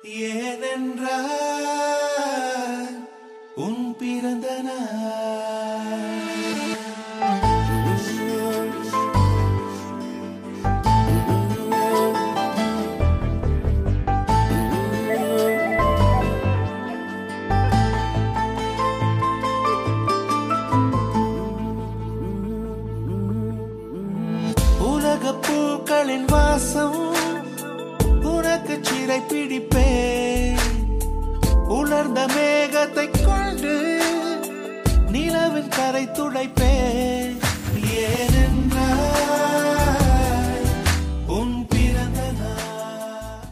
ஏனென்றால் உன் பிறந்த நாள் உலக பூக்களின் வாசம் உனக்கு சிறை பிடிப்பேன் உலர்ந்த மேகத்தை கொண்டு நிலவின் கரை துடைப்பேன் ஏனென்றால்